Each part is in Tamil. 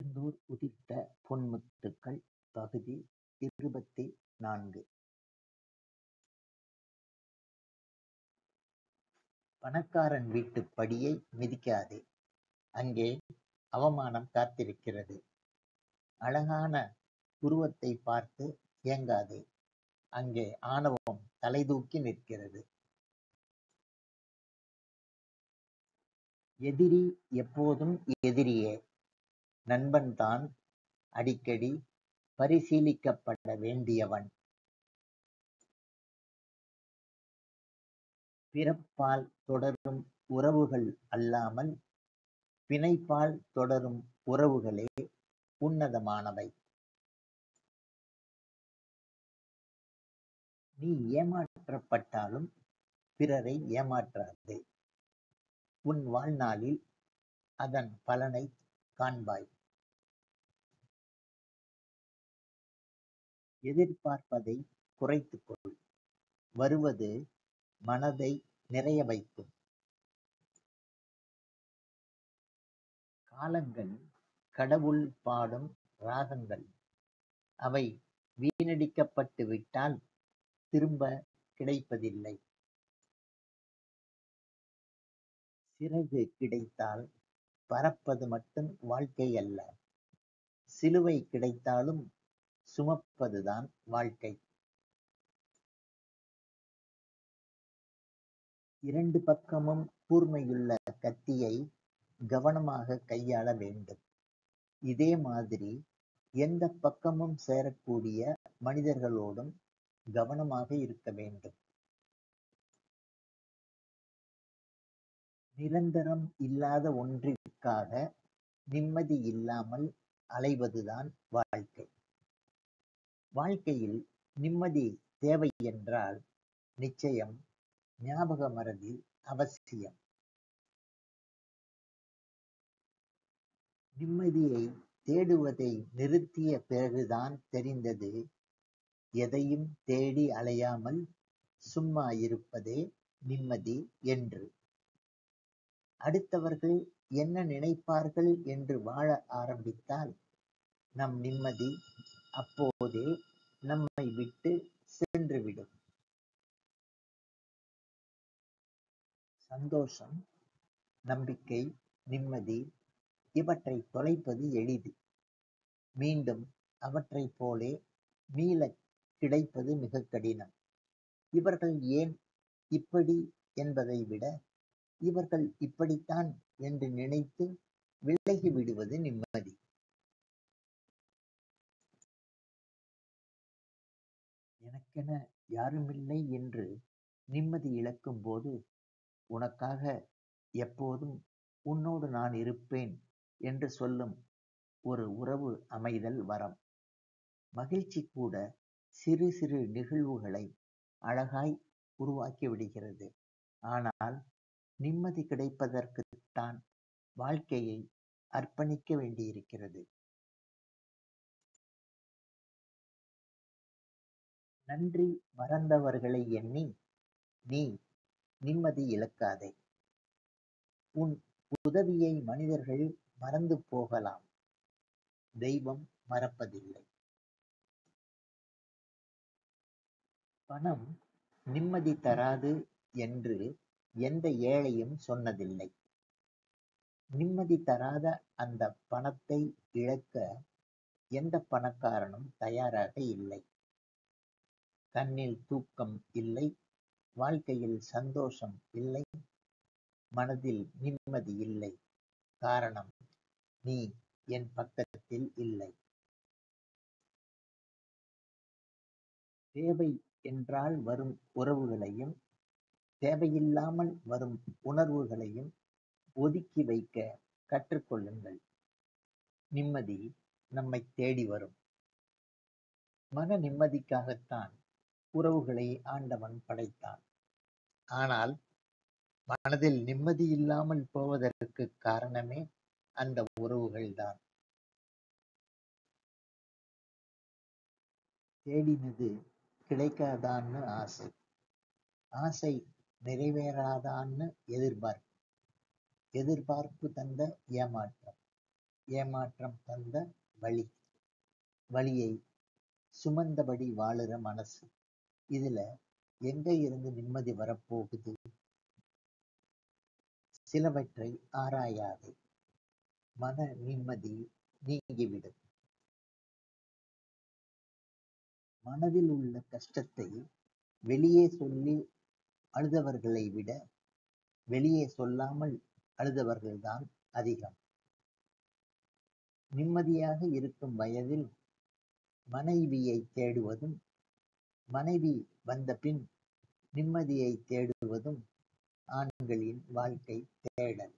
திருச்செந்தூர் உதித்த பொன்முத்துக்கள் பகுதி இருபத்தி நான்கு. பணக்காரன் வீட்டுப் படியை மிதிக்காதே அங்கே அவமானம் காத்திருக்கிறது. அழகான உருவத்தைப் பார்த்து ஏங்காதே அங்கே ஆணவம் தலைதூக்கி நிற்கிறது. எதிரி எப்போதும் எதிரியே நண்பன்தான் அடிக்கடி பரிசீலிக்கப்பட வேண்டியவன். பிறப்பால் தொடரும் உறவுகள் அல்லாமல் பிணைப்பால் தொடரும் உறவுகளே உன்னதமானவை. நீ ஏமாற்றப்பட்டாலும் பிறரை ஏமாற்றாதே. உன் வாழ்நாளில் அதன் பலனைக் காண்பாய். எதிர்பார்ப்பதைக் குறைத்துக் கொள் வருவது மனதை நிறைய வைக்கும். காலங்கள் கடவுள் பாடும் ராகங்கள். அவை வீணடிக்கப்பட்டு விட்டால் திரும்பக் கிடைப்பதில்லை. சிறகு கிடைத்தால் பறப்பது மட்டும் வாழ்க்கையல்ல. சிலுவை கிடைத்தாலும் சுமப்பதுதான் வாழ்க்கை. இரண்டு பக்கமும் கூர்மையுள்ள கத்தியை கவனமாகக் கையாள வேண்டும். இதே மாதிரி எந்தப் பக்கமும் சேரக்கூடிய மனிதர்களோடும் கவனமாக இருக்க வேண்டும். நிரந்தரம் இல்லாத ஒன்றிற்காக நிம்மதியில்லாமல் அலைவதுதான் வாழ்க்கை. வாழ்க்கையில் நிம்மதி தேவையென்றால் நிச்சயம் ஞாபக மறதி அவசியம். நிம்மதியைத் தேடுவதை நிறுத்திய பிறகுதான் தெரிந்தது எதையும் தேடி அலையாமல் சும்மா இருப்பதே நிம்மதி என்று. அடுத்தவர்கள் என்ன நினைப்பார்கள் என்று வாழ ஆரம்பித்தால் நம் நிம்மதி அப்போதே நம்மை விட்டுச் சென்றுவிடும். சந்தோஷம், நம்பிக்கை, நிம்மதி இவற்றைத் தொலைப்பது எளிது. மீண்டும் அவற்றைப் போலே மீளக் கிடைப்பது மிகக் கடினம். இவர்கள் ஏன் இப்படி என்பதை விட இவர்கள் இப்படித்தான் என்று நினைத்து விலகிவிடுவது நிம்மதி. எனக்கென யாருமில்லை என்று நிம்மதி இழக்கும்போது உனக்காக எப்போதும் உன்னோடு நான் இருப்பேன் என்று சொல்லும் ஒரு உறவு அமைதல் வரம். மகிழ்ச்சி கூட சிறு சிறு நிகழ்வுகளை அழகாய் உருவாக்கிவிடுகிறது. ஆனால் நிம்மதி கிடைப்பதற்குத்தான் வாழ்க்கையை அர்ப்பணிக்க வேண்டியிருக்கிறது. நன்றி மறந்தவர்களை எண்ணி நீ நிம்மதி இழக்காதே. உன் உதவியை மனிதர்கள் மறந்து போகலாம் தெய்வம் மறப்பதில்லை. பணம் நிம்மதி தராது என்று எந்த ஏழையும் சொன்னதில்லை. நிம்மதி தராத அந்தப் பணத்தை இழக்க எந்தப் பணக்காரனும் தயாராக இல்லை. கண்ணில் தூக்கம் இல்லை வாழ்க்கையில் சந்தோஷம் இல்லை மனதில் நிம்மதி இல்லை காரணம் நீ என் பக்கத்தில் இல்லை. தேவை என்றால் வரும் உறவுகளையும் தேவையில்லாமல் வரும் உணர்வுகளையும் ஒதுக்கி வைக்கக் கற்றுக் கொள்ளுங்கள். நிம்மதி நம்மைத் தேடி வரும். மன நிம்மதிக்காகத்தான் உறவுகளை ஆண்டவன் படைத்தான். ஆனால் மனதில் நிம்மதியில்லாமல் போவதற்குக் காரணமே அந்த உறவுகள்தான். தேடினது கிடைக்காதான்னு ஆசை. ஆசை நிறைவேறாதான்னு எதிர்பார்ப்பு. எதிர்பார்ப்பு தந்த ஏமாற்றம். ஏமாற்றம் தந்த வலி வலியை சுமந்தபடி வாழுற மனசு இதுல எங்க இருந்து நிம்மதி வரப்போகுது சிலவற்றை ஆராயாதே மன நிம்மதி நீங்கிவிடும் மனதில் உள்ள கஷ்டத்தை வெளியே சொல்லி அழுதவர்களை விட வெளியே சொல்லாமல் அழுதவர்கள்தான் அதிகம் நிம்மதியாக இருக்கும் வயதில் மனைவியை தேடுவதும் மனைவி வந்த பின் நிம்மதியை தேடுவதும் ஆண்களின் வாழ்க்கை தேடல்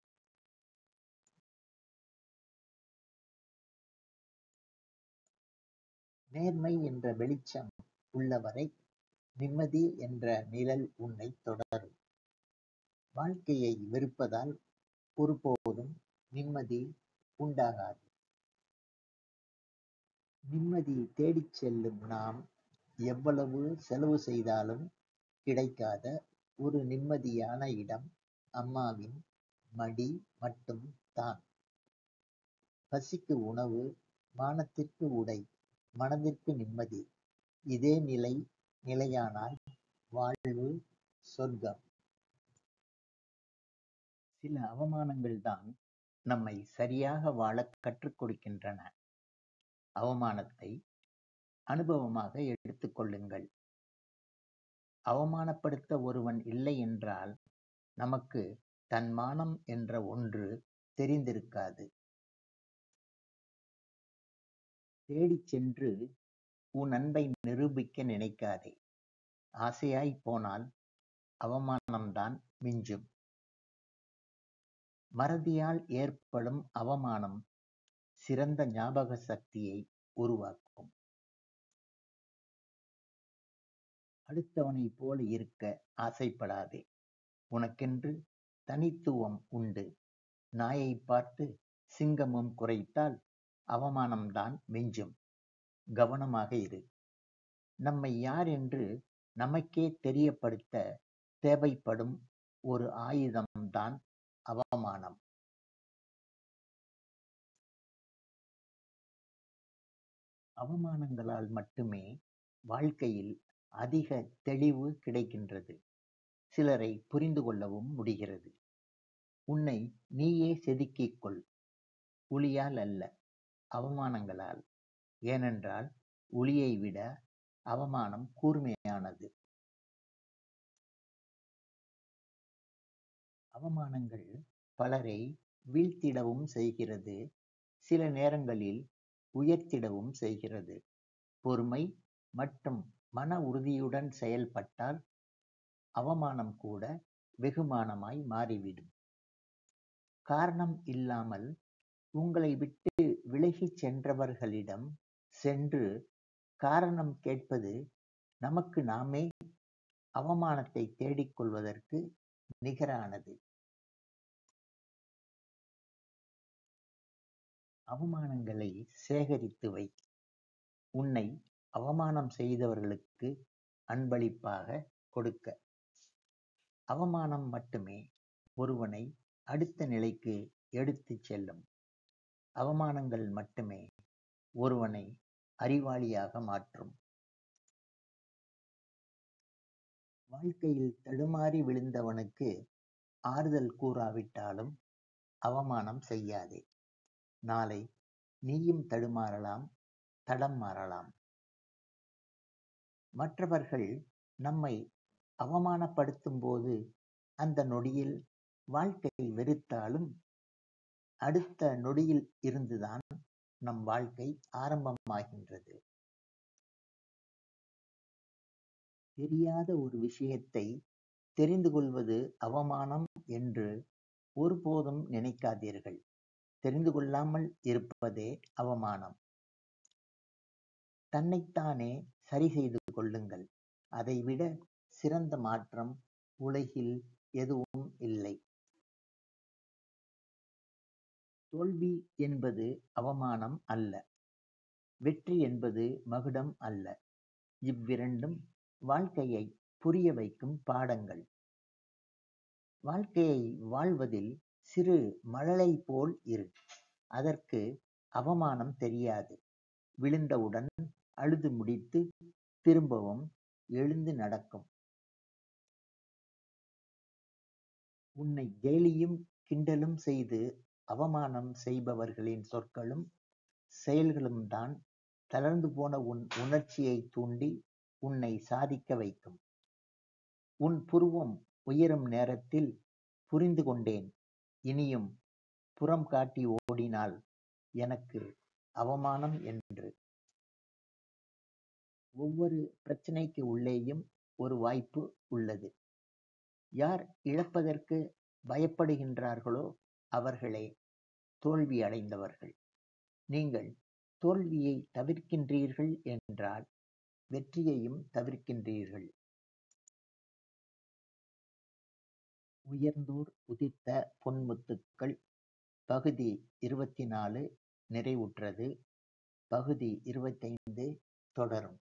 நேர்மை என்ற வெளிச்சம் உள்ளவரை நிம்மதி என்ற நிழல் உன்னை தொடரும் வாழ்க்கையை வெறுப்பதால் ஒருபோதும் நிம்மதி உண்டாகாது நிம்மதி தேடிச் செல்லும் நாம் எவ்வளவு செலவு செய்தாலும் கிடைக்காத ஒரு நிம்மதியான இடம் அம்மாவின் மடி மட்டும் தான் பசிக்கு உணவு மானத்திற்கு உடை மனதிற்கு நிம்மதி இதே நிலை நிலையானால் வாழ்வு சொர்க்கம் சில அவமானங்கள் தான் நம்மை சரியாக வாழக் கற்றுக் கொடுக்கின்றன அவமானத்தை அனுபவமாக எடுத்துக் கொள்ளுங்கள் அவமானப்படுத்த ஒருவன் இல்லை என்றால் நமக்கு தன்மானம் என்ற ஒன்று தெரிந்திருக்காது தேடிச் சென்று உன் அன்பை நிரூபிக்க நினைக்காதே ஆசையாய் போனால் அவமானம்தான் மிஞ்சும் மறதியால் ஏற்படும் அவமானம் சிறந்த ஞாபக சக்தியை உருவாக்கும் அடுத்தவனைப் போல இருக்க ஆசைப்படாதே உனக்கென்று தனித்துவம் உண்டு நாயை பார்த்து சிங்கமும் குறைத்தால் அவமானம்தான் மிஞ்சும் கவனமாக இரு நம்மை யார் என்று நமக்கே தெரியப்படுத்த தேவைப்படும் ஒரு ஆயுதம்தான் அவமானம் அவமானங்களால் மட்டுமே வாழ்க்கையில் அதிக தெளிவு கிடைக்கின்றது சிலரை புரிந்து கொள்ளவும் முடிகிறது உன்னை நீயே செதுக்கிக் கொள் உளியால் அல்ல அவமானங்களால் ஏனென்றால் உளியை விட அவமானம் கூர்மையானது அவமானங்கள் பலரை வீழ்த்திடவும் செய்கிறது சில நேரங்களில் உயர்த்திடவும் செய்கிறது பொறுமை மற்றும் மன உறுதியுடன் செயல்பட்டால் அவமானம் கூட வெகுமானமாய் மாறிவிடும் காரணம் இல்லாமல் உங்களை விட்டு விலகிச் சென்றவர்களிடம் சென்று காரணம் கேட்பது நமக்கு நாமே அவமானத்தை தேடிக்கொள்வதற்கு நிகரானது அவமானங்களை சேகரித்து வை உன்னை அவமானம் செய்தவர்களுக்கு அன்பளிப்பாக கொடுக்க அவமானம் மட்டுமே ஒருவனை அடுத்த நிலைக்கு எடுத்துச் செல்லும் அவமானங்கள் மட்டுமே ஒருவனை அறிவாளியாக மாற்றும் வாழ்க்கையில் தடுமாறி விழுந்தவனுக்கு ஆறுதல் கூறாவிட்டாலும் அவமானம் செய்யாதே நாளை நீயும் தடுமாறலாம் தடம் மாறலாம் மற்றவர்கள் நம்மை அவமானப்படுத்தும் போது அந்த நொடியில் வாழ்க்கை வெறுத்தாலும் அடுத்த நொடியில் இருந்துதான் நம் வாழ்க்கை ஆரம்பமாகின்றது தெரியாத ஒரு விஷயத்தை தெரிந்து கொள்வது அவமானம் என்று ஒருபோதும் நினைக்காதீர்கள் தெரிந்து கொள்ளாமல் இருப்பதே அவமானம் தன்னைத்தானே சரி செய்து கொள்ளுங்கள் அதைவிட சிறந்த மாற்றம் உலகில் எதுவும் இல்லை தோல்வி என்பது அவமானம் அல்ல வெற்றி என்பது மகுடம் அல்ல இவ்விரண்டும் வாழ்க்கையை புரிய வைக்கும் பாடங்கள் வாழ்க்கையை வாழ்வதில் சிறு மழலை போல் இரு அதற்கு அவமானம் தெரியாது. விழுந்தவுடன் அழுது முடித்து திரும்பவும் எழுந்து நடக்கும். உன்னை கேலியும் கிண்டலும் செய்து அவமானம் செய்பவர்களின் சொற்களும் செயல்களும்தான் தளர்ந்து போன உன் உணர்ச்சியைத் தூண்டி உன்னை சாதிக்க வைக்கும். உன் புருவம் உயரும் நேரத்தில் புரிந்து கொண்டேன் இனியும் புறம் காட்டி ஓடினால் எனக்கு அவமானம் என்று. ஒவ்வொரு பிரச்சனைக்கு உள்ளேயும் ஒரு வாய்ப்பு உள்ளது. யார் இழப்பதற்கு பயப்படுகின்றார்களோ அவர்களே தோல்வி அடைந்தவர்கள். நீங்கள் தோல்வியை தவிர்க்கின்றீர்கள் என்றால் வெற்றியையும் தவிர்க்கின்றீர்கள். உயர்ந்தோர் உதிர்த்த பொன்முத்துக்கள் பகுதி இருபத்தி நாலு நிறைவுற்றது. பகுதி இருபத்தைந்து தொடரும்.